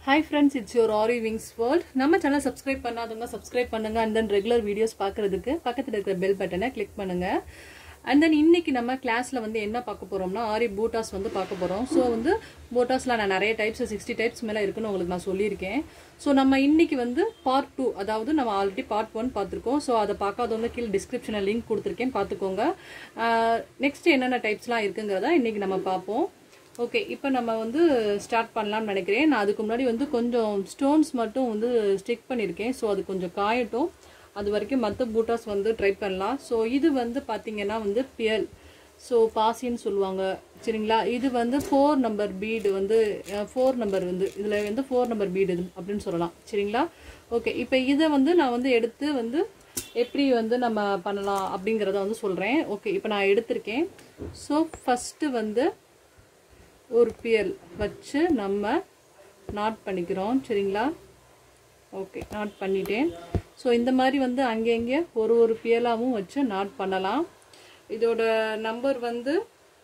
hi friends it's your Aari wings world நம்ம channel subscribe பண்ணாதவங்க subscribe பண்ணுங்க அண்ட் தென் ரெகுலர் வீடியோஸ் பார்க்கறதுக்கு பக்கத்தில் இருக்கிற பெல் பட்டனை கிளிக் பண்ணுங்க அண்ட் தென் இன்னைக்கு நம்ம கிளாஸ்ல வந்து என்ன பார்க்க போறோம்னா ஆரி பூட்டாஸ் வந்து பார்க்க போறோம் ஸோ வந்து பூட்டாஸ்ல நான் நிறைய டைப்ஸ் சிக்ஸ்டி டைப்ஸ் மேலே இருக்குன்னு உங்களுக்கு நான் சொல்லியிருக்கேன் ஸோ நம்ம இன்னைக்கு வந்து பார்ட் டூ அதாவது நம்ம ஆல்ரெடி பார்ட் ஒன் பார்த்துருக்கோம் ஸோ அதை பார்க்காதவங்க கீழே டிஸ்கிரிப்ஷனில் லிங்க் கொடுத்துருக்கேன் பார்த்துக்கோங்க நெக்ஸ்ட் என்னென்ன டைப்ஸ்லாம் இருக்குங்கிறத இன்னைக்கு நம்ம பார்ப்போம் ஓகே இப்போ நம்ம வந்து ஸ்டார்ட் பண்ணலாம்னு நினைக்கிறேன் நான் அதுக்கு முன்னாடி வந்து கொஞ்சம் ஸ்டோன்ஸ் மட்டும் வந்து ஸ்டிக் பண்ணியிருக்கேன் ஸோ அது கொஞ்சம் காயட்டும் அது வரைக்கும் மற்ற பூட்டாஸ் வந்து ட்ரை பண்ணலாம் ஸோ இது வந்து பார்த்தீங்கன்னா வந்து பியல் ஸோ பாசின்னு சொல்லுவாங்க சரிங்களா இது வந்து ஃபோர் நம்பர் பீடு வந்து ஃபோர் நம்பர் வந்து இதில் வந்து ஃபோர் நம்பர் பீடு அப்படின்னு சொல்லலாம் சரிங்களா ஓகே இப்போ இதை வந்து நான் வந்து எடுத்து வந்து எப்படி வந்து நம்ம பண்ணலாம் அப்படிங்கிறத வந்து சொல்கிறேன் ஓகே இப்போ நான் எடுத்திருக்கேன் ஸோ ஃபஸ்ட்டு வந்து ஒரு பியல் வச்சு நம்ம நாட் பண்ணிக்கிறோம் சரிங்களா ஓகே நாட் பண்ணிட்டேன் ஸோ இந்த மாதிரி வந்து அங்கங்கே ஒரு ஒரு பியலாகவும் வச்சு நாட் பண்ணலாம் இதோட நம்பர் வந்து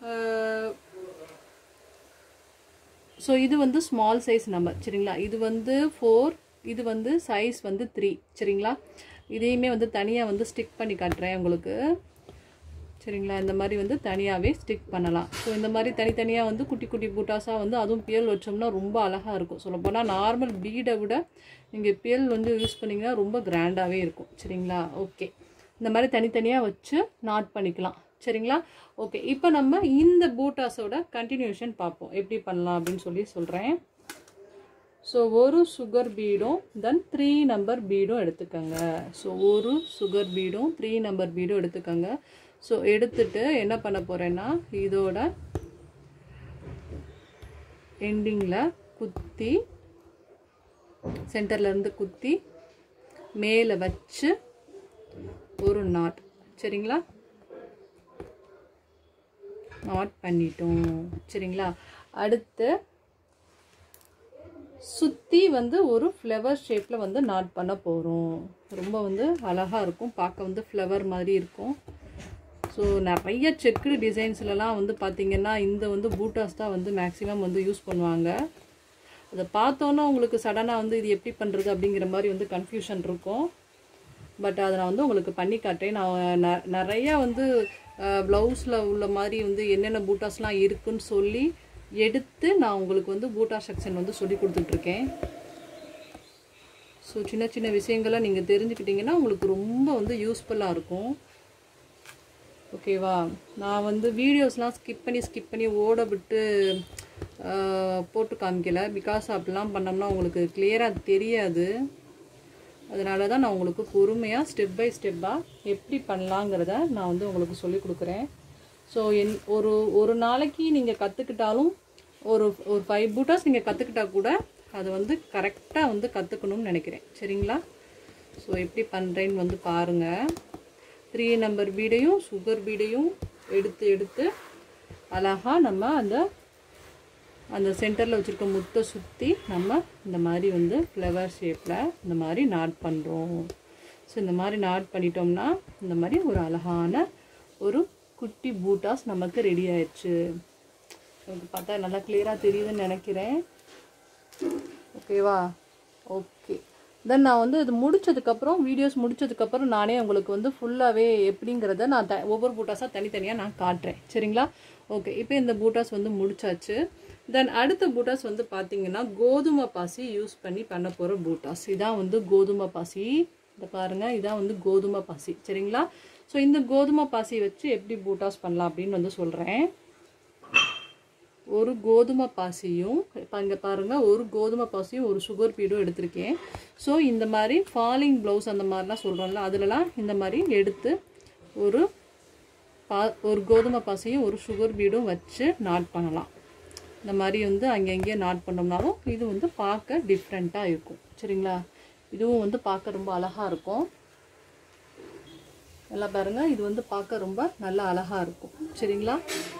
ஸோ இது வந்து ஸ்மால் சைஸ் நம்பர் சரிங்களா இது வந்து ஃபோர் இது வந்து சைஸ் வந்து த்ரீ சரிங்களா இதையுமே வந்து தனியாக வந்து ஸ்டிக் பண்ணி காட்டுறேன் உங்களுக்கு சரிங்களா இந்த மாதிரி வந்து தனியாகவே ஸ்டிக் பண்ணலாம் ஸோ இந்த மாதிரி தனித்தனியாக வந்து குட்டி குட்டி பூட்டாஸாக வந்து அதுவும் பியல் வச்சோம்னா ரொம்ப அழகாக இருக்கும் சொல்லப்போனால் நார்மல் பீடை விட நீங்கள் பியல் வந்து யூஸ் பண்ணிங்கன்னா ரொம்ப கிராண்டாகவே இருக்கும் சரிங்களா ஓகே இந்த மாதிரி தனித்தனியாக வச்சு நாட் பண்ணிக்கலாம் சரிங்களா ஓகே இப்போ நம்ம இந்த பூட்டாஸோட கண்டினியூஷன் பார்ப்போம் எப்படி பண்ணலாம் அப்படின்னு சொல்லி சொல்கிறேன் ஸோ ஒரு சுகர் பீடும் தென் த்ரீ நம்பர் பீடும் எடுத்துக்கோங்க ஸோ ஒரு சுகர் பீடும் த்ரீ நம்பர் பீடும் எடுத்துக்கோங்க ஸோ எடுத்துட்டு என்ன பண்ண போகிறேன்னா இதோட எண்டிங்கில் குத்தி சென்டர்லேருந்து குத்தி மேலே வச்சு ஒரு நாட் சரிங்களா நாட் பண்ணிட்டோம் சரிங்களா அடுத்து சுற்றி வந்து ஒரு ஃப்ளவர் ஷேப்பில் வந்து நாட் பண்ண போகிறோம் ரொம்ப வந்து அழகாக இருக்கும் பார்க்க வந்து ஃப்ளவர் மாதிரி இருக்கும் ஸோ நிறைய செக்குடு டிசைன்ஸ்லலாம் வந்து பார்த்திங்கன்னா இந்த வந்து பூட்டாஸ் தான் வந்து மேக்ஸிமம் வந்து யூஸ் பண்ணுவாங்க அதை பார்த்தோன்னா உங்களுக்கு சடனாக வந்து இது எப்படி பண்ணுறது அப்படிங்கிற மாதிரி வந்து கன்ஃபியூஷன் இருக்கும் பட் அதை நான் வந்து உங்களுக்கு பண்ணி காட்டுறேன் நான் ந நிறையா வந்து ப்ளவுஸில் உள்ள மாதிரி வந்து என்னென்ன பூட்டாஸ்லாம் இருக்குன்னு சொல்லி எடுத்து நான் உங்களுக்கு வந்து பூட்டா செக்ஷன் வந்து சொல்லி கொடுத்துட்ருக்கேன் ஸோ சின்ன சின்ன விஷயங்களை நீங்கள் தெரிஞ்சுக்கிட்டிங்கன்னா உங்களுக்கு ரொம்ப வந்து யூஸ்ஃபுல்லாக இருக்கும் ஓகேவா நான் வந்து வீடியோஸ்லாம் ஸ்கிப் பண்ணி ஸ்கிப் பண்ணி ஓட விட்டு போட்டு காமிக்கல பிகாஸ் அப்படிலாம் பண்ணோம்னா உங்களுக்கு கிளியராக தெரியாது அதனால தான் நான் உங்களுக்கு பொறுமையாக ஸ்டெப் பை ஸ்டெப்பாக எப்படி பண்ணலாங்கிறத நான் வந்து உங்களுக்கு சொல்லி கொடுக்குறேன் ஸோ என் ஒரு ஒரு நாளைக்கு நீங்கள் கற்றுக்கிட்டாலும் ஒரு ஒரு ஃபைவ் பூட்டாஸ் நீங்கள் கற்றுக்கிட்டா கூட அதை வந்து கரெக்டாக வந்து கற்றுக்கணும்னு நினைக்கிறேன் சரிங்களா ஸோ எப்படி பண்ணுறேன்னு வந்து பாருங்கள் த்ரீ நம்பர் பீடையும் சுகர் பீடையும் எடுத்து எடுத்து அழகாக நம்ம அந்த அந்த சென்டரில் வச்சுருக்க முத்தை சுற்றி நம்ம இந்த மாதிரி வந்து ஃப்ளவர் ஷேப்பில் இந்த மாதிரி நாட் பண்ணுறோம் ஸோ இந்த மாதிரி நாட் பண்ணிட்டோம்னா இந்த மாதிரி ஒரு அழகான ஒரு குட்டி பூட்டாஸ் நமக்கு ரெடி ஆயிடுச்சு எனக்கு பார்த்தா நல்லா கிளியராக தெரியுதுன்னு நினைக்கிறேன் ஓகேவா ஓகே தென் நான் வந்து இது முடிச்சதுக்கப்புறம் வீடியோஸ் முடிச்சதுக்கப்புறம் நானே உங்களுக்கு வந்து ஃபுல்லாகவே எப்படிங்கிறத நான் த ஒவ்வொரு பூட்டாஸாக தனித்தனியாக நான் காட்டுறேன் சரிங்களா ஓகே இப்போ இந்த பூட்டாஸ் வந்து முடிச்சாச்சு தென் அடுத்த பூட்டாஸ் வந்து பார்த்தீங்கன்னா கோதுமை பாசி யூஸ் பண்ணி பண்ண போகிற பூட்டாஸ் இதான் வந்து கோதுமை பாசி இதை பாருங்கள் இதான் வந்து கோதுமை பாசி சரிங்களா ஸோ இந்த கோதுமை பாசி வச்சு எப்படி பூட்டாஸ் பண்ணலாம் அப்படின்னு வந்து சொல்கிறேன் ஒரு கோதுமை பாசியும் இப்போ இங்கே பாருங்கள் ஒரு கோதுமை பாசியும் ஒரு சுகர் பீடும் எடுத்திருக்கேன் ஸோ இந்த மாதிரி ஃபாலிங் ப்ளவுஸ் அந்த மாதிரிலாம் சொல்கிறோம்ல அதிலலாம் இந்த மாதிரி எடுத்து ஒரு பா ஒரு கோதுமை பாசியும் ஒரு சுகர் பீடும் வச்சு நாட் பண்ணலாம் இந்த மாதிரி வந்து அங்கங்கே நாட் பண்ணோம்னாலும் இது வந்து பார்க்க டிஃப்ரெண்ட்டாக இருக்கும் சரிங்களா இதுவும் வந்து பார்க்க ரொம்ப அழகாக இருக்கும் நல்லா பாருங்கள் இது வந்து பார்க்க ரொம்ப நல்லா அழகாக இருக்கும் சரிங்களா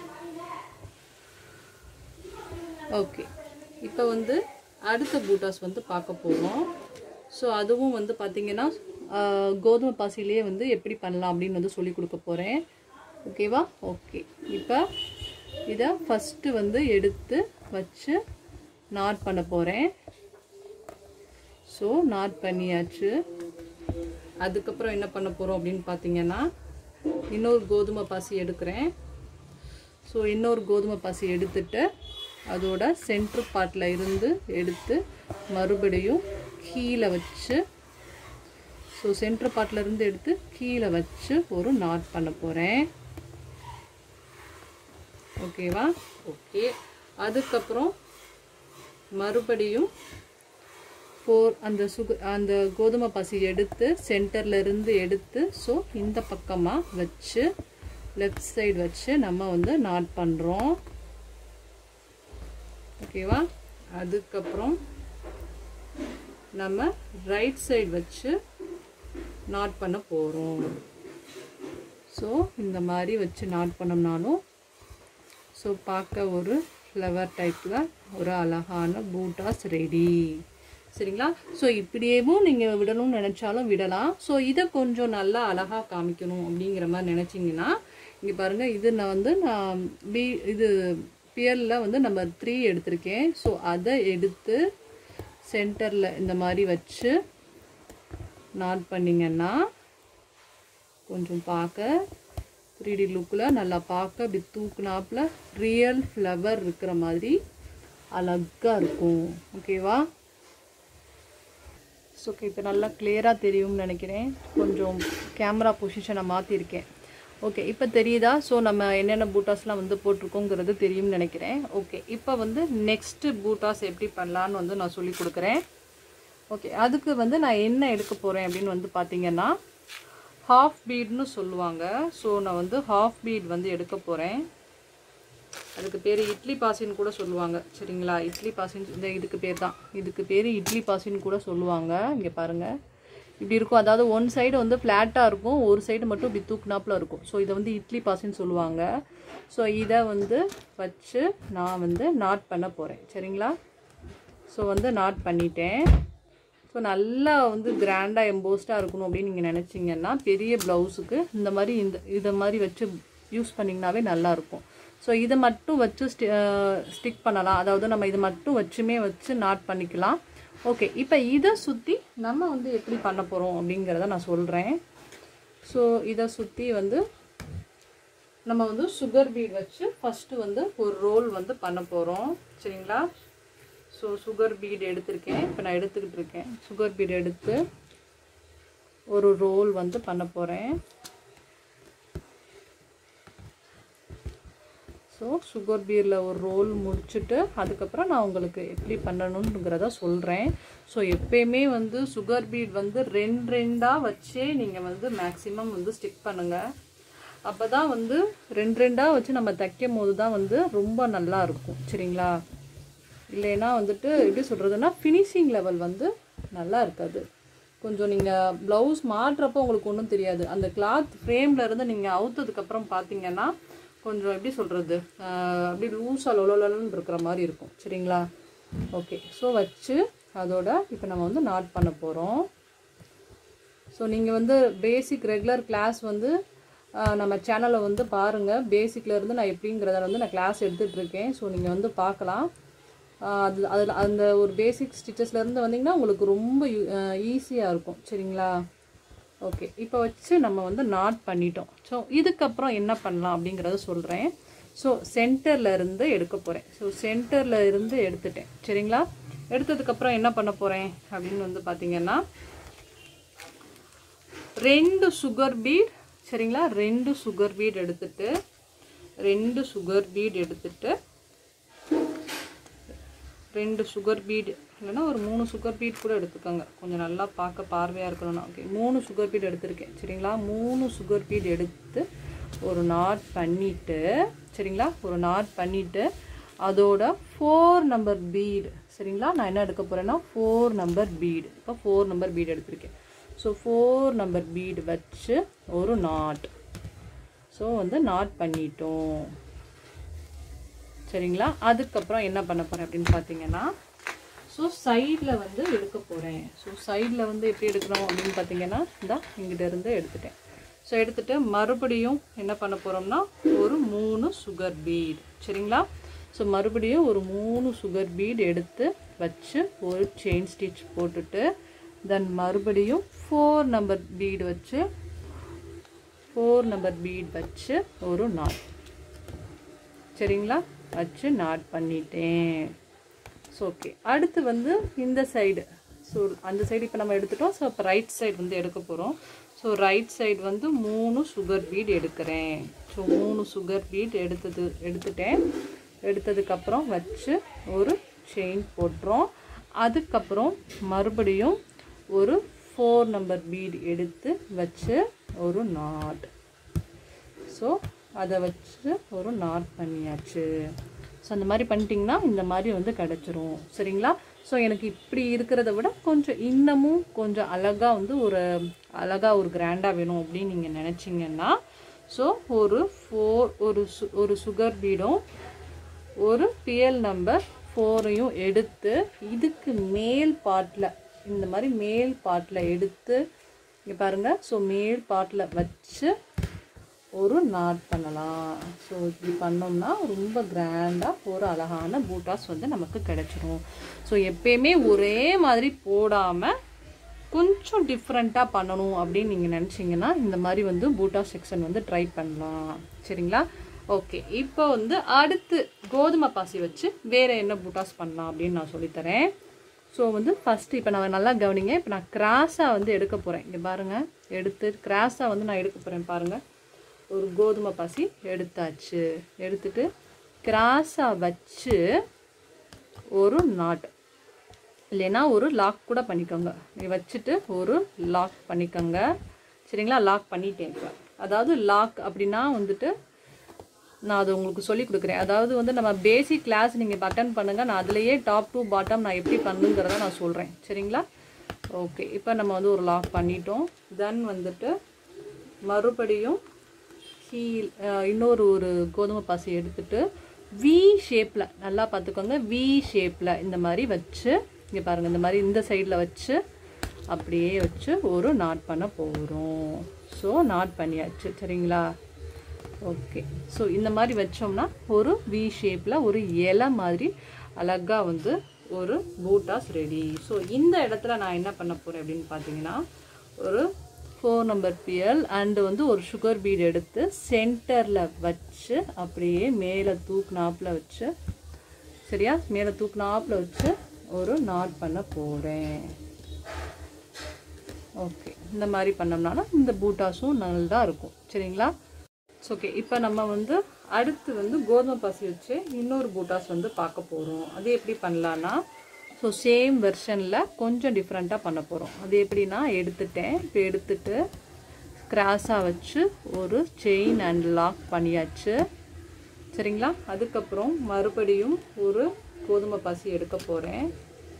ஓகே இப்போ வந்து அடுத்த பூட்டாஸ் வந்து பார்க்க போகிறோம் ஸோ அதுவும் வந்து பார்த்திங்கன்னா கோதுமை பாசிலேயே வந்து எப்படி பண்ணலாம் அப்படின்னு வந்து சொல்லி கொடுக்க போகிறேன் ஓகேவா ஓகே இப்போ இதை ஃபஸ்ட்டு வந்து எடுத்து வச்சு நாட் பண்ண போகிறேன் ஸோ நாட் பண்ணியாச்சு அதுக்கப்புறம் என்ன பண்ண போகிறோம் அப்படின்னு பார்த்தீங்கன்னா இன்னொரு கோதுமை பாசி எடுக்கிறேன் ஸோ இன்னொரு கோதுமை பாசி எடுத்துட்டு அதோட சென்ட்ரு பார்ட்டில் இருந்து எடுத்து மறுபடியும் கீழே வச்சு ஸோ சென்ட்ரு பார்ட்டில் இருந்து எடுத்து கீழே வச்சு ஒரு நாட் பண்ண போகிறேன் ஓகேவா ஓகே அதுக்கப்புறம் மறுபடியும் ஃபோர் அந்த சுக அந்த கோதுமை பசி எடுத்து சென்டர்ல இருந்து எடுத்து ஸோ இந்த பக்கமாக வச்சு லெஃப்ட் சைடு வச்சு நம்ம வந்து நாட் பண்ணுறோம் ஓகேவா அதுக்கப்புறம் நம்ம ரைட் சைடு வச்சு நாட் பண்ண போகிறோம் ஸோ இந்த மாதிரி வச்சு நாட் பண்ணோம்னாலும் ஸோ பார்க்க ஒரு ஃப்ளவர் டைப்பில் ஒரு அழகான பூட்டாஸ் ரெடி சரிங்களா ஸோ இப்படியேவும் நீங்கள் விடணும்னு நினச்சாலும் விடலாம் ஸோ இதை கொஞ்சம் நல்லா அழகாக காமிக்கணும் அப்படிங்கிற மாதிரி நினச்சிங்கன்னா இங்கே பாருங்கள் இது நான் வந்து நான் பி இது பியரில் வந்து நம்பர் த்ரீ எடுத்திருக்கேன் ஸோ அதை எடுத்து சென்டரில் இந்த மாதிரி வச்சு நாட் பண்ணிங்கன்னா கொஞ்சம் பார்க்க த்ரீ டி லுக்கில் நல்லா பார்க்க அப்படி தூக்குனாப்புல ரியல் ஃப்ளவர் இருக்கிற மாதிரி அழகாக இருக்கும் ஓகேவா ஸோ ஓகே இப்போ நல்லா கிளியராக தெரியும்னு நினைக்கிறேன் கொஞ்சம் கேமரா பொசிஷனை மாற்றிருக்கேன் ஓகே இப்போ தெரியுதா ஸோ நம்ம என்னென்ன பூட்டாஸ்லாம் வந்து போட்டிருக்கோங்கிறது தெரியும்னு நினைக்கிறேன் ஓகே இப்போ வந்து நெக்ஸ்ட்டு பூட்டாஸ் எப்படி பண்ணலான்னு வந்து நான் சொல்லி கொடுக்குறேன் ஓகே அதுக்கு வந்து நான் என்ன எடுக்க போகிறேன் அப்படின்னு வந்து பார்த்தீங்கன்னா ஹாஃப் பீட்னு சொல்லுவாங்க ஸோ நான் வந்து ஹாஃப் பீட் வந்து எடுக்க போகிறேன் அதுக்கு பேர் இட்லி பாசின்னு கூட சொல்லுவாங்க சரிங்களா இட்லி பாசின்னு இந்த இதுக்கு பேர் தான் இதுக்கு பேர் இட்லி பாசின்னு கூட சொல்லுவாங்க இங்கே பாருங்கள் இப்படி இருக்கும் அதாவது ஒன் சைடு வந்து ஃப்ளாட்டாக இருக்கும் ஒரு சைடு மட்டும் இப்படி தூக்குனாப்பில் இருக்கும் ஸோ இதை வந்து இட்லி பாசின்னு சொல்லுவாங்க ஸோ இதை வந்து வச்சு நான் வந்து நாட் பண்ண போகிறேன் சரிங்களா ஸோ வந்து நாட் பண்ணிட்டேன் ஸோ நல்லா வந்து கிராண்டாக எம்போஸ்டாக இருக்கணும் அப்படின்னு நீங்கள் நினச்சிங்கன்னா பெரிய ப்ளவுஸுக்கு இந்த மாதிரி இந்த இதை மாதிரி வச்சு யூஸ் பண்ணிங்கனாவே நல்லாயிருக்கும் ஸோ இதை மட்டும் வச்சு ஸ்டி ஸ்டிக் பண்ணலாம் அதாவது நம்ம இதை மட்டும் வச்சுமே வச்சு நாட் பண்ணிக்கலாம் ஓகே இப்போ இதை சுற்றி நம்ம வந்து எப்படி பண்ண போகிறோம் அப்படிங்கிறத நான் சொல்கிறேன் ஸோ இதை சுற்றி வந்து நம்ம வந்து சுகர் பீட் வச்சு ஃபஸ்ட்டு வந்து ஒரு ரோல் வந்து பண்ண போகிறோம் சரிங்களா ஸோ சுகர் பீட் எடுத்திருக்கேன் இப்போ நான் எடுத்துக்கிட்டு இருக்கேன் சுகர் பீட் எடுத்து ஒரு ரோல் வந்து பண்ண போகிறேன் ஸோ சுகர் பீரில் ஒரு ரோல் முடிச்சுட்டு அதுக்கப்புறம் நான் உங்களுக்கு எப்படி பண்ணணுங்கிறத சொல்கிறேன் ஸோ எப்பயுமே வந்து சுகர் பீட் வந்து ரெண்டு ரெண்டாக வச்சே நீங்கள் வந்து மேக்ஸிமம் வந்து ஸ்டிக் பண்ணுங்கள் அப்போ தான் வந்து ரெண்டு ரெண்டாக வச்சு நம்ம தைக்கும் போது தான் வந்து ரொம்ப நல்லா இருக்கும் சரிங்களா இல்லைன்னா வந்துட்டு எப்படி சொல்கிறதுனா ஃபினிஷிங் லெவல் வந்து நல்லா இருக்காது கொஞ்சம் நீங்கள் ப்ளவுஸ் மாட்டுறப்போ உங்களுக்கு ஒன்றும் தெரியாது அந்த கிளாத் ஃப்ரேமில் இருந்து நீங்கள் அவுத்ததுக்கப்புறம் பார்த்தீங்கன்னா கொஞ்சம் எப்படி சொல்கிறது அப்படி லூஸாக லொலன்னு இருக்கிற மாதிரி இருக்கும் சரிங்களா ஓகே ஸோ வச்சு அதோட இப்போ நம்ம வந்து நாட் பண்ண போகிறோம் ஸோ நீங்கள் வந்து பேசிக் ரெகுலர் கிளாஸ் வந்து நம்ம சேனலை வந்து பாருங்கள் பேசிக்லேருந்து நான் எப்படிங்கிறத வந்து நான் கிளாஸ் எடுத்துகிட்ருக்கேன் ஸோ நீங்கள் வந்து பார்க்கலாம் அது அதில் அந்த ஒரு பேசிக் ஸ்டிச்சஸ்லேருந்து வந்தீங்கன்னா உங்களுக்கு ரொம்ப ஈஸியாக இருக்கும் சரிங்களா ஓகே இப்போ வச்சு நம்ம வந்து நாட் பண்ணிட்டோம் ஸோ இதுக்கப்புறம் என்ன பண்ணலாம் அப்படிங்கிறத சொல்கிறேன் ஸோ சென்டரில் இருந்து எடுக்க போகிறேன் ஸோ சென்டரில் இருந்து எடுத்துட்டேன் சரிங்களா எடுத்ததுக்கப்புறம் என்ன பண்ண போகிறேன் அப்படின்னு வந்து பார்த்திங்கன்னா ரெண்டு சுகர் பீட் சரிங்களா ரெண்டு சுகர் பீட் எடுத்துட்டு ரெண்டு சுகர் பீட் எடுத்துட்டு ரெண்டு சுகர் பீட் இல்லைன்னா ஒரு மூணு சுகர் பீட் கூட எடுத்துக்கோங்க கொஞ்சம் நல்லா பார்க்க பார்வையாக இருக்கணும்னா ஓகே மூணு சுகர் பீட் எடுத்திருக்கேன் சரிங்களா மூணு சுகர் பீட் எடுத்து ஒரு நாட் பண்ணிவிட்டு சரிங்களா ஒரு நாட் பண்ணிவிட்டு அதோட ஃபோர் நம்பர் பீடு சரிங்களா நான் என்ன எடுக்க போகிறேன்னா ஃபோர் நம்பர் பீடு இப்போ ஃபோர் நம்பர் பீடு எடுத்திருக்கேன் ஸோ ஃபோர் நம்பர் பீடு வச்சு ஒரு நாட் ஸோ வந்து நாட் பண்ணிட்டோம் சரிங்களா அதுக்கப்புறம் என்ன பண்ண போகிறேன் அப்படின்னு பார்த்தீங்கன்னா ஸோ சைடில் வந்து எடுக்க போகிறேன் ஸோ சைடில் வந்து எப்படி எடுக்கிறோம் அப்படின்னு பார்த்தீங்கன்னா இந்த இங்கிட்ட இருந்து எடுத்துட்டேன் ஸோ எடுத்துட்டு மறுபடியும் என்ன பண்ண போகிறோம்னா ஒரு மூணு சுகர் பீட் சரிங்களா ஸோ மறுபடியும் ஒரு மூணு சுகர் பீட் எடுத்து வச்சு ஒரு செயின் ஸ்டிச் போட்டுட்டு தென் மறுபடியும் ஃபோர் நம்பர் பீடு வச்சு ஃபோர் நம்பர் பீட் வச்சு ஒரு நாட் சரிங்களா வச்சு நாட் பண்ணிட்டேன் ஸோ ஓகே அடுத்து வந்து இந்த சைடு ஸோ அந்த சைடு இப்போ நம்ம எடுத்துட்டோம் ஸோ இப்போ ரைட் சைடு வந்து எடுக்க போகிறோம் ஸோ ரைட் சைடு வந்து மூணு சுகர் பீட் எடுக்கிறேன் ஸோ மூணு சுகர் பீட் எடுத்தது எடுத்துட்டேன் எடுத்ததுக்கப்புறம் வச்சு ஒரு செயின் போட்டுறோம் அதுக்கப்புறம் மறுபடியும் ஒரு ஃபோர் நம்பர் பீட் எடுத்து வச்சு ஒரு நாட் ஸோ அதை வச்சு ஒரு நாட் பண்ணியாச்சு ஸோ அந்த மாதிரி பண்ணிட்டிங்கன்னா இந்த மாதிரி வந்து கிடச்சிரும் சரிங்களா ஸோ எனக்கு இப்படி இருக்கிறத விட கொஞ்சம் இன்னமும் கொஞ்சம் அழகாக வந்து ஒரு அழகாக ஒரு கிராண்டாக வேணும் அப்படின்னு நீங்கள் நினச்சிங்கன்னா ஸோ ஒரு ஃபோர் ஒரு சு ஒரு சுகர் பீடும் ஒரு பிஎல் நம்பர் ஃபோரையும் எடுத்து இதுக்கு மேல் பாட்டில் இந்த மாதிரி மேல் பாட்டில் எடுத்து இங்கே பாருங்கள் ஸோ மேல் பாட்டில் வச்சு ஒரு நாட் பண்ணலாம் ஸோ இப்படி பண்ணோம்னா ரொம்ப கிராண்டாக ஒரு அழகான பூட்டாஸ் வந்து நமக்கு கிடைச்சிரும் ஸோ எப்பயுமே ஒரே மாதிரி போடாமல் கொஞ்சம் டிஃப்ரெண்ட்டாக பண்ணணும் அப்படின்னு நீங்கள் நினச்சிங்கன்னா இந்த மாதிரி வந்து பூட்டா செக்ஷன் வந்து ட்ரை பண்ணலாம் சரிங்களா ஓகே இப்போ வந்து அடுத்து கோதுமை பாசி வச்சு வேறு என்ன பூட்டாஸ் பண்ணலாம் அப்படின்னு நான் சொல்லித்தரேன் ஸோ வந்து ஃபஸ்ட்டு இப்போ நான் நல்லா கவனிங்க இப்போ நான் கிராஸாக வந்து எடுக்க போகிறேன் இங்கே பாருங்கள் எடுத்து கிராஸாக வந்து நான் எடுக்க போகிறேன் பாருங்கள் ஒரு கோதுமை பாசி எடுத்தாச்சு எடுத்துட்டு கிராஸாக வச்சு ஒரு நாட் இல்லைன்னா ஒரு லாக் கூட பண்ணிக்கோங்க நீ வச்சுட்டு ஒரு லாக் பண்ணிக்கோங்க சரிங்களா லாக் பண்ணிட்டேன் இப்போ அதாவது லாக் அப்படின்னா வந்துட்டு நான் அது உங்களுக்கு சொல்லி கொடுக்குறேன் அதாவது வந்து நம்ம பேசிக் கிளாஸ் நீங்கள் அட்டன் பண்ணுங்கள் நான் அதுலேயே டாப் டு பாட்டம் நான் எப்படி பண்ணுங்கிறத நான் சொல்கிறேன் சரிங்களா ஓகே இப்போ நம்ம வந்து ஒரு லாக் பண்ணிட்டோம் தென் வந்துட்டு மறுபடியும் கீழ் இன்னொரு ஒரு கோதுமை பாசி எடுத்துட்டு வி ஷேப்பில் நல்லா பார்த்துக்கோங்க வி ஷேப்பில் இந்த மாதிரி வச்சு இங்கே பாருங்கள் இந்த மாதிரி இந்த சைடில் வச்சு அப்படியே வச்சு ஒரு நாட் பண்ண போகிறோம் ஸோ நாட் பண்ணியாச்சு சரிங்களா ஓகே ஸோ இந்த மாதிரி வச்சோம்னா ஒரு வி ஷேப்பில் ஒரு இலை மாதிரி அழகாக வந்து ஒரு பூட்டாஸ் ரெடி ஸோ இந்த இடத்துல நான் என்ன பண்ண போகிறேன் அப்படின்னு பார்த்தீங்கன்னா ஒரு ஃபோர் நம்பர் பியல் அண்டு வந்து ஒரு சுகர் பீட் எடுத்து சென்டரில் வச்சு அப்படியே மேலே தூக்குனாப்பில் வச்சு சரியா மேலே தூக்குனாப்பில் வச்சு ஒரு நாட் பண்ண போகிறேன் ஓகே இந்த மாதிரி பண்ணோம்னாலும் இந்த பூட்டாஸும் நல்லா இருக்கும் சரிங்களா ஓகே இப்போ நம்ம வந்து அடுத்து வந்து கோதுமை பசி வச்சு இன்னொரு பூட்டாஸ் வந்து பார்க்க போகிறோம் அது எப்படி பண்ணலான்னா ஸோ சேம் வெர்ஷனில் கொஞ்சம் டிஃப்ரெண்ட்டாக பண்ண போகிறோம் அது எப்படின்னா எடுத்துட்டேன் இப்போ எடுத்துட்டு கிராஸாக வச்சு ஒரு செயின் அண்ட் லாக் பண்ணியாச்சு சரிங்களா அதுக்கப்புறம் மறுபடியும் ஒரு கோதுமை பசி எடுக்க போகிறேன்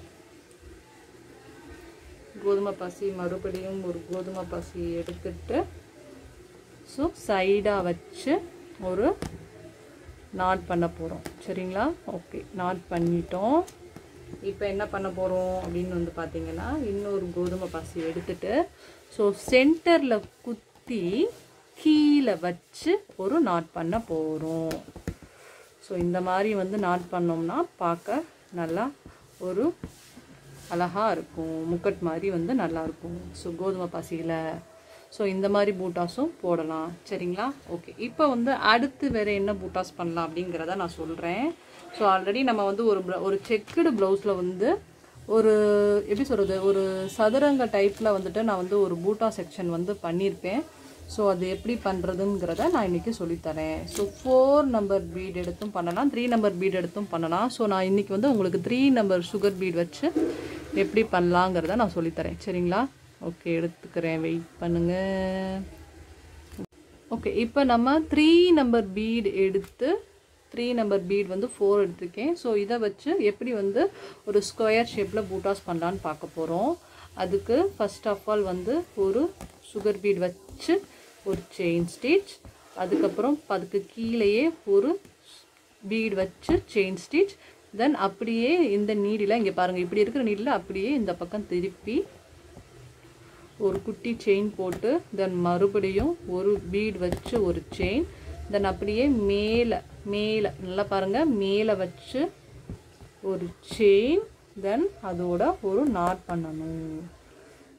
கோதுமை பசி மறுபடியும் ஒரு கோதுமை பசி எடுத்துட்டு ஸோ சைடாக வச்சு ஒரு நாட் பண்ண போகிறோம் சரிங்களா ஓகே நாட் பண்ணிட்டோம் இப்போ என்ன பண்ண போகிறோம் அப்படின்னு வந்து பார்த்தீங்கன்னா இன்னொரு கோதுமை பாசி எடுத்துட்டு ஸோ சென்டரில் குத்தி கீழே வச்சு ஒரு நாட் பண்ண போகிறோம் ஸோ இந்த மாதிரி வந்து நாட் பண்ணோம்னா பார்க்க நல்லா ஒரு அழகாக இருக்கும் முக்கட் மாதிரி வந்து நல்லாயிருக்கும் ஸோ கோதுமை பாசியில் ஸோ இந்த மாதிரி பூட்டாஸும் போடலாம் சரிங்களா ஓகே இப்போ வந்து அடுத்து வேறு என்ன பூட்டாஸ் பண்ணலாம் அப்படிங்கிறத நான் சொல்கிறேன் ஸோ ஆல்ரெடி நம்ம வந்து ஒரு bl- ஒரு செக்குடு ப்ளவுஸில் வந்து ஒரு எப்படி சொல்கிறது ஒரு சதுரங்க டைப்பில் வந்துட்டு நான் வந்து ஒரு பூட்டா செக்ஷன் வந்து பண்ணியிருப்பேன் ஸோ அது எப்படி பண்ணுறதுங்கிறத நான் இன்றைக்கி சொல்லித்தரேன் ஸோ ஃபோர் நம்பர் பீட் எடுத்தும் பண்ணலாம் த்ரீ நம்பர் பீட் எடுத்தும் பண்ணலாம் ஸோ நான் இன்றைக்கி வந்து உங்களுக்கு த்ரீ நம்பர் சுகர் பீட் வச்சு எப்படி பண்ணலாங்கிறத நான் சொல்லித்தரேன் சரிங்களா ஓகே எடுத்துக்கிறேன் வெயிட் பண்ணுங்கள் ஓகே இப்போ நம்ம த்ரீ நம்பர் பீட் எடுத்து த்ரீ நம்பர் பீட் வந்து ஃபோர் எடுத்திருக்கேன் ஸோ இதை வச்சு எப்படி வந்து ஒரு ஸ்கொயர் ஷேப்பில் பூட்டாஸ் பண்ணலான்னு பார்க்க போகிறோம் அதுக்கு ஃபர்ஸ்ட் ஆஃப் ஆல் வந்து ஒரு சுகர் பீட் வச்சு ஒரு செயின் ஸ்டிச் அதுக்கப்புறம் அதுக்கு கீழேயே ஒரு பீட் வச்சு செயின் ஸ்டிச் தென் அப்படியே இந்த நீடில் இங்கே பாருங்கள் இப்படி இருக்கிற நீடில் அப்படியே இந்த பக்கம் திருப்பி ஒரு குட்டி செயின் போட்டு தென் மறுபடியும் ஒரு பீட் வச்சு ஒரு செயின் தென் அப்படியே மேலே மேலே நல்லா பாருங்கள் மேலே வச்சு ஒரு செயின் தென் அதோட ஒரு நாட் பண்ணணும்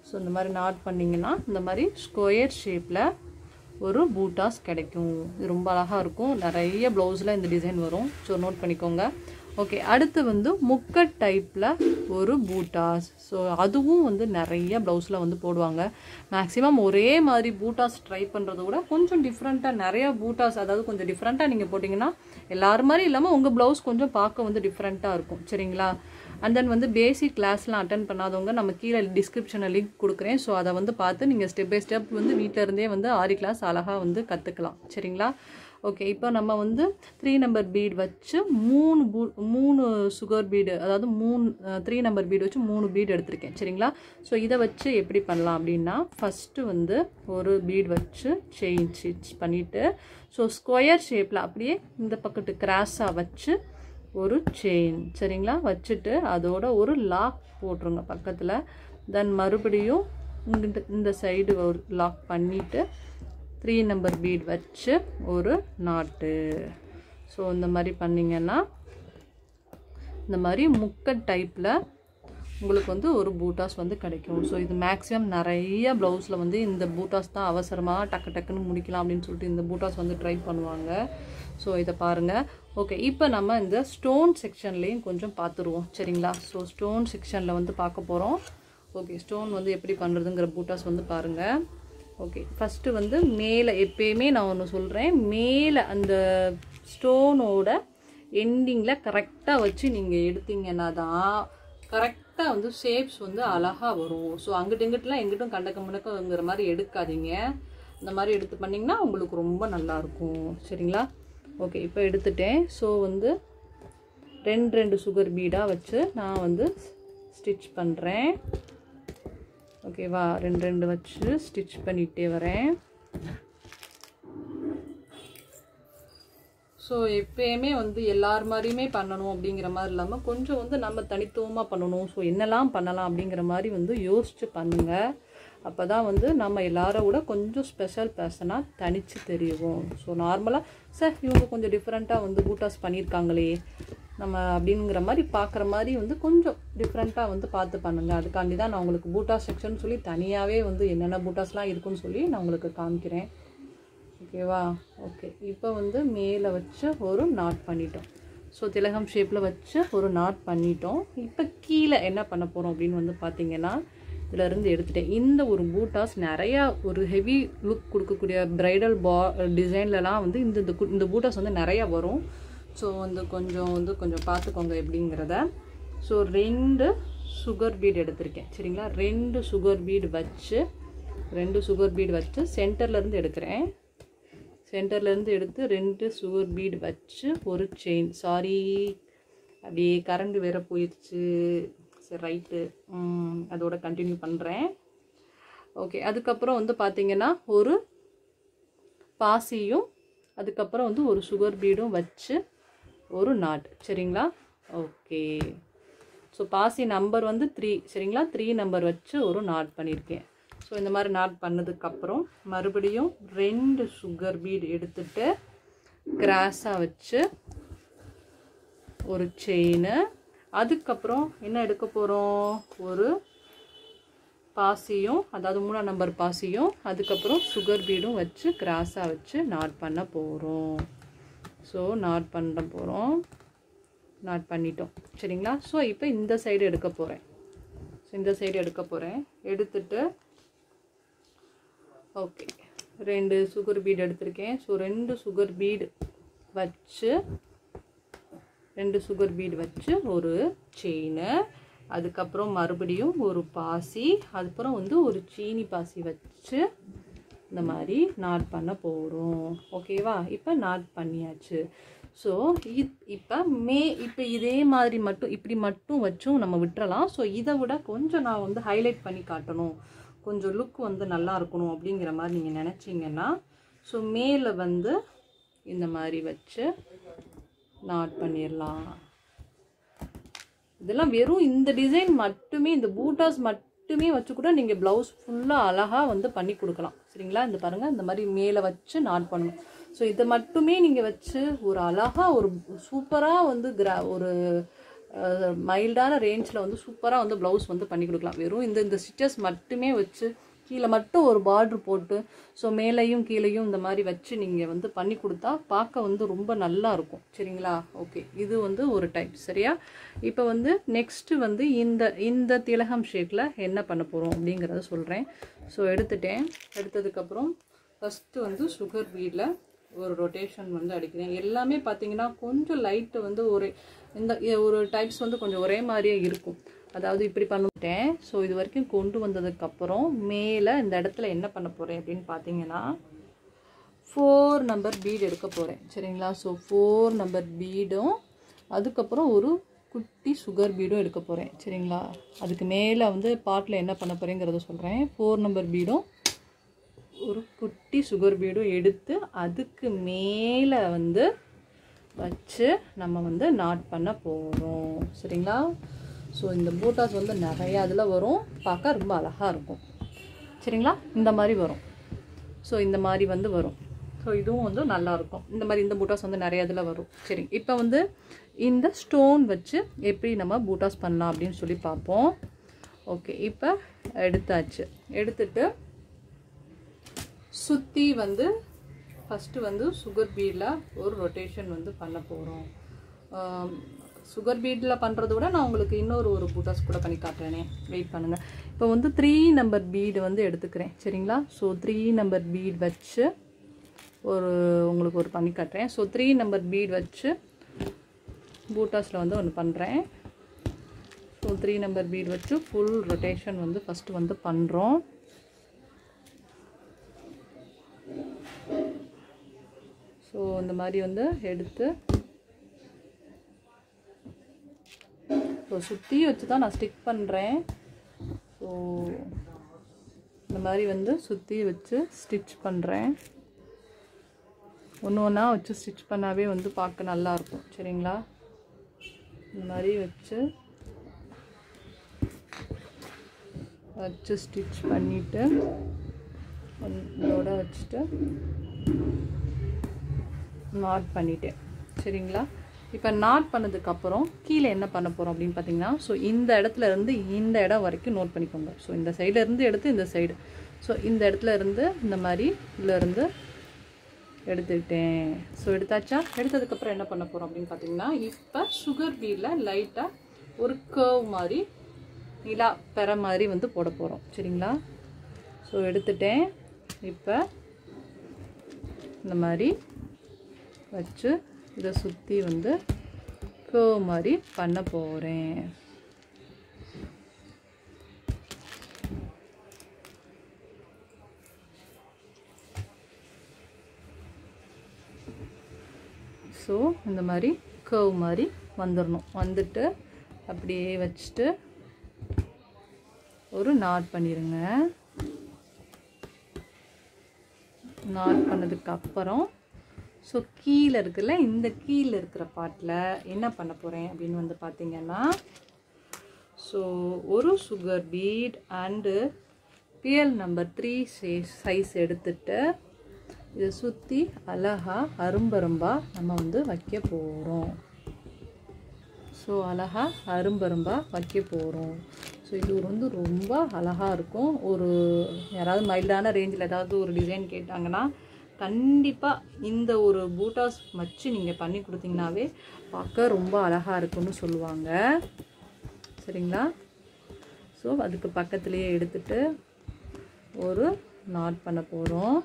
ஸோ இந்த மாதிரி நாட் பண்ணிங்கன்னா இந்த மாதிரி ஸ்கொயர் ஷேப்பில் ஒரு பூட்டாஸ் கிடைக்கும் இது ரொம்ப அழகாக இருக்கும் நிறைய ப்ளவுஸில் இந்த டிசைன் வரும் ஸோ நோட் பண்ணிக்கோங்க ஓகே அடுத்து வந்து முக்கட் டைப்பில் ஒரு பூட்டாஸ் ஸோ அதுவும் வந்து நிறைய ப்ளவுஸில் வந்து போடுவாங்க மேக்ஸிமம் ஒரே மாதிரி பூட்டாஸ் ட்ரை பண்ணுறத விட கொஞ்சம் டிஃப்ரெண்ட்டாக நிறைய பூட்டாஸ் அதாவது கொஞ்சம் டிஃப்ரெண்ட்டாக நீங்கள் போட்டிங்கன்னா எல்லாரும் மாதிரி இல்லாமல் உங்கள் ப்ளவுஸ் கொஞ்சம் பார்க்க வந்து டிஃப்ரெண்ட்டாக இருக்கும் சரிங்களா அண்ட் தென் வந்து பேசிக் கிளாஸ்லாம் அட்டன் பண்ணாதவங்க நம்ம கீழே டிஸ்கிரிப்ஷனில் லிங்க் கொடுக்குறேன் ஸோ அதை வந்து பார்த்து நீங்கள் ஸ்டெப் பை ஸ்டெப் வந்து வீட்டில் இருந்தே வந்து ஆரி கிளாஸ் அழகாக வந்து கற்றுக்கலாம் சரிங்களா ஓகே இப்போ நம்ம வந்து த்ரீ நம்பர் பீட் வச்சு மூணு பூ மூணு சுகர் பீடு அதாவது மூணு த்ரீ நம்பர் பீடு வச்சு மூணு பீடு எடுத்திருக்கேன் சரிங்களா ஸோ இதை வச்சு எப்படி பண்ணலாம் அப்படின்னா ஃபஸ்ட்டு வந்து ஒரு பீட் வச்சு செயின் ஸ்டிச் பண்ணிவிட்டு ஸோ ஸ்கொயர் ஷேப்பில் அப்படியே இந்த பக்கத்து கிராஸாக வச்சு ஒரு செயின் சரிங்களா வச்சுட்டு அதோட ஒரு லாக் போட்டுருங்க பக்கத்தில் தென் மறுபடியும் இங்கிட்ட இந்த சைடு ஒரு லாக் பண்ணிவிட்டு த்ரீ நம்பர் பீட் வச்சு ஒரு நாட்டு ஸோ இந்த மாதிரி பண்ணிங்கன்னா இந்த மாதிரி முக்கட் டைப்பில் உங்களுக்கு வந்து ஒரு பூட்டாஸ் வந்து கிடைக்கும் ஸோ இது மேக்ஸிமம் நிறைய ப்ளவுஸில் வந்து இந்த பூட்டாஸ் தான் அவசரமாக டக்கு டக்குன்னு முடிக்கலாம் அப்படின்னு சொல்லிட்டு இந்த பூட்டாஸ் வந்து ட்ரை பண்ணுவாங்க ஸோ இதை பாருங்கள் ஓகே இப்போ நம்ம இந்த ஸ்டோன் செக்ஷன்லேயும் கொஞ்சம் பார்த்துருவோம் சரிங்களா ஸோ ஸ்டோன் செக்ஷனில் வந்து பார்க்க போகிறோம் ஓகே ஸ்டோன் வந்து எப்படி பண்ணுறதுங்கிற பூட்டாஸ் வந்து பாருங்கள் ஓகே ஃபஸ்ட்டு வந்து மேலே எப்பயுமே நான் ஒன்று சொல்கிறேன் மேலே அந்த ஸ்டோனோட எண்டிங்கில் கரெக்டாக வச்சு நீங்கள் எடுத்தீங்கன்னா தான் கரெக்டாக வந்து ஷேப்ஸ் வந்து அழகாக வரும் ஸோ அங்கிட்டு இங்கிட்டுலாம் எங்கிட்டும் கண்டக்க முடக்கங்கிற மாதிரி எடுக்காதீங்க இந்த மாதிரி எடுத்து பண்ணிங்கன்னா உங்களுக்கு ரொம்ப நல்லாயிருக்கும் சரிங்களா ஓகே இப்போ எடுத்துட்டேன் ஸோ வந்து ரெண்டு ரெண்டு சுகர் பீடாக வச்சு நான் வந்து ஸ்டிச் பண்ணுறேன் ஓகேவா ரெண்டு ரெண்டு வச்சு ஸ்டிச் பண்ணிகிட்டே வரேன் ஸோ எப்பயுமே வந்து எல்லார் மாதிரியுமே பண்ணணும் அப்படிங்கிற மாதிரி இல்லாமல் கொஞ்சம் வந்து நம்ம தனித்துவமாக பண்ணணும் ஸோ என்னெல்லாம் பண்ணலாம் அப்படிங்கிற மாதிரி வந்து யோசித்து பண்ணுங்கள் அப்போ தான் வந்து நம்ம எல்லாரை விட கொஞ்சம் ஸ்பெஷல் பர்சனாக தனித்து தெரியும் ஸோ நார்மலாக சார் இவங்க கொஞ்சம் டிஃப்ரெண்ட்டாக வந்து பூட்டாஸ் பண்ணியிருக்காங்களே நம்ம அப்படிங்கிற மாதிரி பார்க்குற மாதிரி வந்து கொஞ்சம் டிஃப்ரெண்ட்டாக வந்து பார்த்து பண்ணுங்கள் அதுக்காண்டி தான் நான் உங்களுக்கு பூட்டாஸ் செக்ஷன் சொல்லி தனியாகவே வந்து என்னென்ன பூட்டாஸ்லாம் இருக்குன்னு சொல்லி நான் உங்களுக்கு காமிக்கிறேன் ஓகேவா ஓகே இப்போ வந்து மேலே வச்சு ஒரு நாட் பண்ணிட்டோம் ஸோ திலகம் ஷேப்பில் வச்சு ஒரு நாட் பண்ணிட்டோம் இப்போ கீழே என்ன பண்ண போகிறோம் அப்படின்னு வந்து பார்த்தீங்கன்னா இதிலேருந்து எடுத்துட்டேன் இந்த ஒரு பூட்டாஸ் நிறையா ஒரு ஹெவி லுக் கொடுக்கக்கூடிய ப்ரைடல் பா டிசைன்லலாம் வந்து இந்த இந்த கு- இந்த பூட்டாஸ் வந்து நிறையா வரும் ஸோ வந்து கொஞ்சம் வந்து கொஞ்சம் பார்த்துக்கோங்க எப்படிங்கிறத ஸோ ரெண்டு சுகர் பீட் எடுத்திருக்கேன் சரிங்களா ரெண்டு சுகர் பீடு வச்சு ரெண்டு சுகர் பீடு வச்சு சென்டர்லேருந்து எடுக்கிறேன் சென்டர்லேருந்து எடுத்து ரெண்டு சுகர் பீடு வச்சு ஒரு செயின் சாரி அப்படியே கரண்ட் வேற போயிடுச்சு சரி ரைட்டு அதோட கண்டினியூ பண்ணுறேன் ஓகே அதுக்கப்புறம் வந்து பார்த்தீங்கன்னா ஒரு பாசியும் அதுக்கப்புறம் வந்து ஒரு சுகர் பீடும் வச்சு ஒரு நாட் சரிங்களா ஓகே ஸோ பாசி நம்பர் வந்து த்ரீ சரிங்களா த்ரீ நம்பர் வச்சு ஒரு நாட் பண்ணியிருக்கேன் ஸோ இந்த மாதிரி நாட் பண்ணதுக்கப்புறம் மறுபடியும் ரெண்டு சுகர் பீட் எடுத்துட்டு கிராஸாக வச்சு ஒரு செயின் அதுக்கப்புறம் என்ன எடுக்க போகிறோம் ஒரு பாசியும் அதாவது மூணாம் நம்பர் பாசியும் அதுக்கப்புறம் சுகர் பீடும் வச்சு கிராஸாக வச்சு நாட் பண்ண போகிறோம் ஸோ நாட் பண்ண போகிறோம் நாட் பண்ணிட்டோம் சரிங்களா ஸோ இப்போ இந்த சைடு எடுக்க போகிறேன் ஸோ இந்த சைடு எடுக்க போகிறேன் எடுத்துட்டு ஓகே ரெண்டு சுகர் பீடு எடுத்திருக்கேன் ஸோ ரெண்டு சுகர் பீடு வச்சு ரெண்டு சுகர் பீடு வச்சு ஒரு செயின் அதுக்கப்புறம் மறுபடியும் ஒரு பாசி அதுக்கப்புறம் வந்து ஒரு சீனி பாசி வச்சு இந்த மாதிரி நாட் பண்ண போகிறோம் ஓகேவா இப்போ நாட் பண்ணியாச்சு ஸோ இப்போ மே இப்போ இதே மாதிரி மட்டும் இப்படி மட்டும் வச்சும் நம்ம விட்டுறலாம் ஸோ இதை விட கொஞ்சம் நான் வந்து ஹைலைட் பண்ணி காட்டணும் கொஞ்சம் லுக் வந்து நல்லா இருக்கணும் அப்படிங்கிற மாதிரி நீங்கள் நினச்சிங்கன்னா ஸோ மேலே வந்து இந்த மாதிரி வச்சு நாட் பண்ணிடலாம் இதெல்லாம் வெறும் இந்த டிசைன் மட்டுமே இந்த பூட்டாஸ் மட்டுமே வச்சு கூட நீங்கள் ப்ளவுஸ் ஃபுல்லாக அழகாக வந்து பண்ணி கொடுக்கலாம் சரிங்களா இந்த பாருங்கள் இந்த மாதிரி மேலே வச்சு நாட் பண்ணணும் ஸோ இதை மட்டுமே நீங்கள் வச்சு ஒரு அழகாக ஒரு சூப்பராக வந்து கிரா ஒரு மைல்டான ரேஞ்சில் வந்து சூப்பராக வந்து ப்ளவுஸ் வந்து பண்ணி கொடுக்கலாம் வெறும் இந்த இந்த ஸ்டிச்சஸ் மட்டுமே வச்சு கீழே மட்டும் ஒரு பார்ட்ரு போட்டு ஸோ மேலேயும் கீழேயும் இந்த மாதிரி வச்சு நீங்கள் வந்து பண்ணி கொடுத்தா பார்க்க வந்து ரொம்ப நல்லா இருக்கும் சரிங்களா ஓகே இது வந்து ஒரு டைப் சரியா இப்போ வந்து நெக்ஸ்ட்டு வந்து இந்த இந்த திலகம் ஷேக்கில் என்ன பண்ண போகிறோம் அப்படிங்கிறத சொல்கிறேன் ஸோ எடுத்துட்டேன் எடுத்ததுக்கப்புறம் ஃபஸ்ட்டு வந்து சுகர் பீடில் ஒரு ரொட்டேஷன் வந்து அடிக்கிறேன் எல்லாமே பார்த்தீங்கன்னா கொஞ்சம் லைட்டு வந்து ஒரு இந்த ஒரு டைப்ஸ் வந்து கொஞ்சம் ஒரே மாதிரியே இருக்கும் அதாவது இப்படி பண்ணிட்டேன் ஸோ இது வரைக்கும் கொண்டு வந்ததுக்கப்புறம் மேலே இந்த இடத்துல என்ன பண்ண போகிறேன் அப்படின்னு பார்த்தீங்கன்னா ஃபோர் நம்பர் பீடு எடுக்க போகிறேன் சரிங்களா ஸோ ஃபோர் நம்பர் பீடும் அதுக்கப்புறம் ஒரு குட்டி சுகர் பீடும் எடுக்க போகிறேன் சரிங்களா அதுக்கு மேலே வந்து பாட்டில் என்ன பண்ண போகிறேங்கிறத சொல்கிறேன் ஃபோர் நம்பர் பீடும் ஒரு குட்டி சுகர் பீடும் எடுத்து அதுக்கு மேலே வந்து வச்சு நம்ம வந்து நாட் பண்ண போகிறோம் சரிங்களா ஸோ இந்த பூட்டாஸ் வந்து நிறையா இதில் வரும் பார்க்க ரொம்ப அழகாக இருக்கும் சரிங்களா இந்த மாதிரி வரும் ஸோ இந்த மாதிரி வந்து வரும் ஸோ இதுவும் வந்து நல்லாயிருக்கும் இந்த மாதிரி இந்த பூட்டாஸ் வந்து நிறைய இதில் வரும் சரி இப்போ வந்து இந்த ஸ்டோன் வச்சு எப்படி நம்ம பூட்டாஸ் பண்ணலாம் அப்படின்னு சொல்லி பார்ப்போம் ஓகே இப்போ எடுத்தாச்சு எடுத்துட்டு சுற்றி வந்து ஃபஸ்ட்டு வந்து சுகர் பீடில் ஒரு ரொட்டேஷன் வந்து பண்ண போகிறோம் சுகர் பீடில் பண்ணுறத விட நான் உங்களுக்கு இன்னொரு ஒரு பூட்டாஸ் கூட பண்ணி காட்டுறேனே வெயிட் பண்ணுங்கள் இப்போ வந்து த்ரீ நம்பர் பீடு வந்து எடுத்துக்கிறேன் சரிங்களா ஸோ த்ரீ நம்பர் பீட் வச்சு ஒரு உங்களுக்கு ஒரு பண்ணி காட்டுறேன் ஸோ த்ரீ நம்பர் பீட் வச்சு பூட்டாஸில் வந்து ஒன்று பண்ணுறேன் ஸோ த்ரீ நம்பர் பீட் வச்சு ஃபுல் ரொட்டேஷன் வந்து ஃபஸ்ட்டு வந்து பண்ணுறோம் ஸோ இந்த மாதிரி வந்து எடுத்து ஸோ சுற்றி வச்சு தான் நான் ஸ்டிக் பண்ணுறேன் ஸோ இந்த மாதிரி வந்து சுற்றி வச்சு ஸ்டிச் பண்ணுறேன் ஒன்று ஒன்றா வச்சு ஸ்டிச் பண்ணாவே வந்து பார்க்க நல்லாயிருக்கும் சரிங்களா இந்த மாதிரி வச்சு வச்சு ஸ்டிச் பண்ணிவிட்டு இதோட வச்சுட்டு நாட் பண்ணிட்டேன் சரிங்களா இப்போ நாட் பண்ணதுக்கப்புறம் கீழே என்ன பண்ண போகிறோம் அப்படின்னு பார்த்தீங்கன்னா ஸோ இந்த இடத்துல இருந்து இந்த இடம் வரைக்கும் நோட் பண்ணிக்கோங்க ஸோ இந்த சைடில் இருந்து எடுத்து இந்த சைடு ஸோ இந்த இடத்துல இருந்து இந்த மாதிரி இருந்து எடுத்துக்கிட்டேன் ஸோ எடுத்தாச்சா எடுத்ததுக்கப்புறம் என்ன பண்ண போகிறோம் அப்படின்னு பார்த்தீங்கன்னா இப்போ சுகர் பீடில் லைட்டாக ஒரு கர்வ் மாதிரி நிலா பெற மாதிரி வந்து போட போகிறோம் சரிங்களா ஸோ எடுத்துட்டேன் இப்போ இந்த மாதிரி வச்சு இதை சுற்றி வந்து கர்வ் மாதிரி பண்ண போகிறேன் ஸோ இந்த மாதிரி கர்வ் மாதிரி வந்துடணும் வந்துட்டு அப்படியே வச்சுட்டு ஒரு நாட் பண்ணிடுங்க நாட் பண்ணதுக்கு அப்புறம் ஸோ கீழே இருக்குல்ல இந்த கீழே இருக்கிற பாட்டில் என்ன பண்ண போகிறேன் அப்படின்னு வந்து பார்த்தீங்கன்னா ஸோ ஒரு சுகர் பீட் அண்டு பிஎல் நம்பர் த்ரீ சைஸ் எடுத்துட்டு இதை சுற்றி அழகாக அரும்பரும்பாக நம்ம வந்து வைக்க போகிறோம் ஸோ அழகாக அரும்பரும்பாக வைக்க போகிறோம் ஸோ இது ஒரு வந்து ரொம்ப அழகாக இருக்கும் ஒரு யாராவது மைல்டான ரேஞ்சில் ஏதாவது ஒரு டிசைன் கேட்டாங்கன்னா கண்டிப்பாக இந்த ஒரு பூட்டாஸ் வச்சு நீங்கள் பண்ணி கொடுத்தீங்கன்னாவே பார்க்க ரொம்ப அழகாக இருக்குன்னு சொல்லுவாங்க சரிங்களா ஸோ அதுக்கு பக்கத்துலேயே எடுத்துட்டு ஒரு நாட் பண்ண போகிறோம்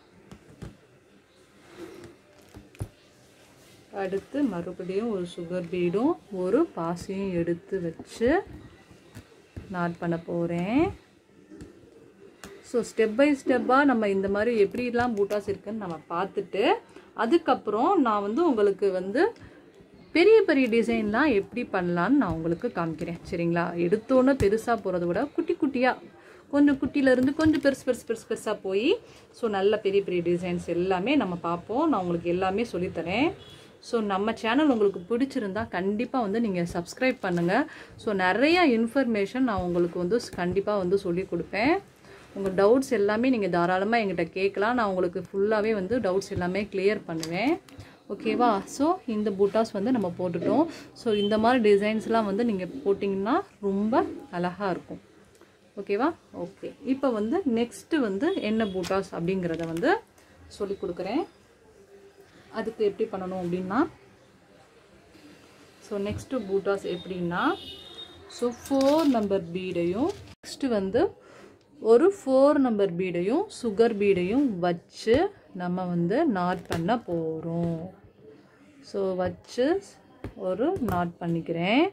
அடுத்து மறுபடியும் ஒரு சுகர் பீடும் ஒரு பாசியும் எடுத்து வச்சு நாட் பண்ண போகிறேன் ஸோ ஸ்டெப் பை ஸ்டெப்பாக நம்ம இந்த மாதிரி எப்படிலாம் பூட்டாஸ் இருக்குன்னு நம்ம பார்த்துட்டு அதுக்கப்புறம் நான் வந்து உங்களுக்கு வந்து பெரிய பெரிய டிசைன்லாம் எப்படி பண்ணலான்னு நான் உங்களுக்கு காமிக்கிறேன் சரிங்களா எடுத்தோன்னே பெருசாக போகிறத விட குட்டி குட்டியாக கொஞ்சம் குட்டியிலேருந்து கொஞ்சம் பெருசு பெருசு பெருசு பெருசாக போய் ஸோ நல்ல பெரிய பெரிய டிசைன்ஸ் எல்லாமே நம்ம பார்ப்போம் நான் உங்களுக்கு எல்லாமே சொல்லித்தரேன் ஸோ நம்ம சேனல் உங்களுக்கு பிடிச்சிருந்தா கண்டிப்பாக வந்து நீங்கள் சப்ஸ்கிரைப் பண்ணுங்கள் ஸோ நிறையா இன்ஃபர்மேஷன் நான் உங்களுக்கு வந்து கண்டிப்பாக வந்து சொல்லி கொடுப்பேன் உங்கள் டவுட்ஸ் எல்லாமே நீங்கள் தாராளமாக எங்கிட்ட கேட்கலாம் நான் உங்களுக்கு ஃபுல்லாகவே வந்து டவுட்ஸ் எல்லாமே கிளியர் பண்ணுவேன் ஓகேவா ஸோ இந்த பூட்டாஸ் வந்து நம்ம போட்டுட்டோம் ஸோ இந்த மாதிரி டிசைன்ஸ்லாம் வந்து நீங்கள் போட்டிங்கன்னா ரொம்ப அழகாக இருக்கும் ஓகேவா ஓகே இப்போ வந்து நெக்ஸ்ட்டு வந்து என்ன பூட்டாஸ் அப்படிங்கிறத வந்து சொல்லி கொடுக்குறேன் அதுக்கு எப்படி பண்ணணும் அப்படின்னா ஸோ நெக்ஸ்ட்டு பூட்டாஸ் எப்படின்னா ஸோ ஃபோர் நம்பர் பீடையும் நெக்ஸ்ட்டு வந்து ஒரு ஃபோர் நம்பர் பீடையும் சுகர் பீடையும் வச்சு நம்ம வந்து நாட் பண்ண போகிறோம் ஸோ வச்சு ஒரு நாட் பண்ணிக்கிறேன்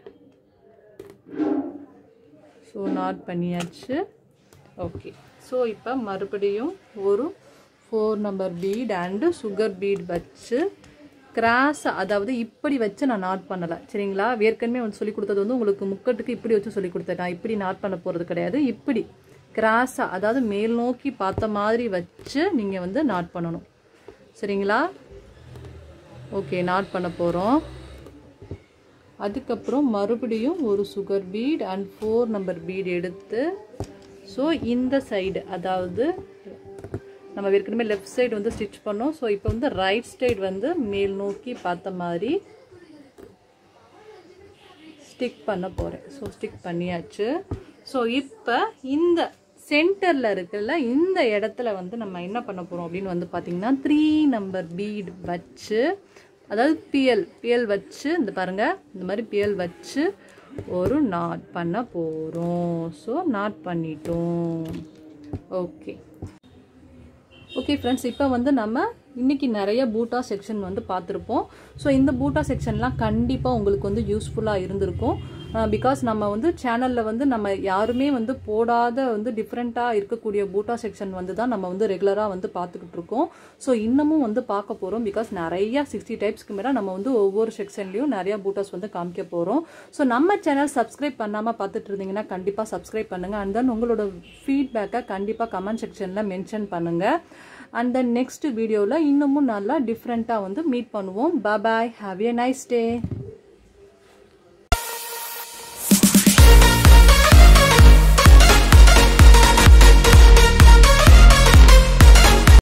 ஸோ நாட் பண்ணியாச்சு ஓகே ஸோ இப்போ மறுபடியும் ஒரு four number bead and sugar bead வச்சு கிராஸ் அதாவது இப்படி வச்சு நான் நாட் பண்ணலை சரிங்களா ஏற்கனவே வந்து சொல்லி கொடுத்தது வந்து உங்களுக்கு முக்கட்டுக்கு இப்படி வச்சு சொல்லி கொடுத்தேன் நான் இப்படி நாட் பண்ண போகிறது கிடையாது இப்படி கிராஸாக அதாவது மேல் நோக்கி பார்த்த மாதிரி வச்சு நீங்கள் வந்து நாட் பண்ணணும் சரிங்களா ஓகே நாட் பண்ண போகிறோம் அதுக்கப்புறம் மறுபடியும் ஒரு sugar bead and four number bead எடுத்து ஸோ இந்த சைடு அதாவது நம்ம ஏற்கனவே லெஃப்ட் சைடு வந்து ஸ்டிச் பண்ணோம் ஸோ இப்போ வந்து ரைட் சைடு வந்து மேல் நோக்கி பார்த்த மாதிரி ஸ்டிக் பண்ண போகிறேன் ஸோ ஸ்டிக் பண்ணியாச்சு ஸோ இப்போ இந்த சென்டரில் இருக்குல்ல இந்த இடத்துல வந்து நம்ம என்ன பண்ண போகிறோம் அப்படின்னு வந்து பார்த்திங்கன்னா த்ரீ நம்பர் பீட் வச்சு அதாவது பியல் பியல் வச்சு இந்த பாருங்கள் இந்த மாதிரி பியல் வச்சு ஒரு நாட் பண்ண போகிறோம் ஸோ நாட் பண்ணிட்டோம் ஓகே ஓகே ஃப்ரெண்ட்ஸ் இப்போ வந்து நம்ம இன்றைக்கி நிறைய பூட்டா செக்ஷன் வந்து பார்த்துருப்போம் ஸோ இந்த பூட்டா செக்ஷன்லாம் கண்டிப்பாக உங்களுக்கு வந்து யூஸ்ஃபுல்லாக இருந்திருக்கும் பிகாஸ் நம்ம வந்து சேனலில் வந்து நம்ம யாருமே வந்து போடாத வந்து டிஃப்ரெண்ட்டாக இருக்கக்கூடிய பூட்டா செக்ஷன் வந்து தான் நம்ம வந்து ரெகுலராக வந்து பார்த்துக்கிட்டு இருக்கோம் ஸோ இன்னமும் வந்து பார்க்க போகிறோம் பிகாஸ் நிறையா சிக்ஸ்டி டைப்ஸ்க்கு மேலே நம்ம வந்து ஒவ்வொரு செக்ஷன்லேயும் நிறையா பூட்டாஸ் வந்து காமிக்க போகிறோம் ஸோ நம்ம சேனல் சப்ஸ்கிரைப் பண்ணாமல் பார்த்துட்டு இருந்தீங்கன்னா கண்டிப்பாக சப்ஸ்கிரைப் பண்ணுங்கள் அண்ட் தென் உங்களோட ஃபீட்பேக்கை கண்டிப்பாக கமெண்ட் செக்ஷனில் மென்ஷன் பண்ணுங்கள் அண்ட் தென் நெக்ஸ்ட் வீடியோவில் இன்னமும் நல்லா டிஃப்ரெண்ட்டாக வந்து மீட் பண்ணுவோம் பாய் ஹாவ் ஏ நைஸ் டே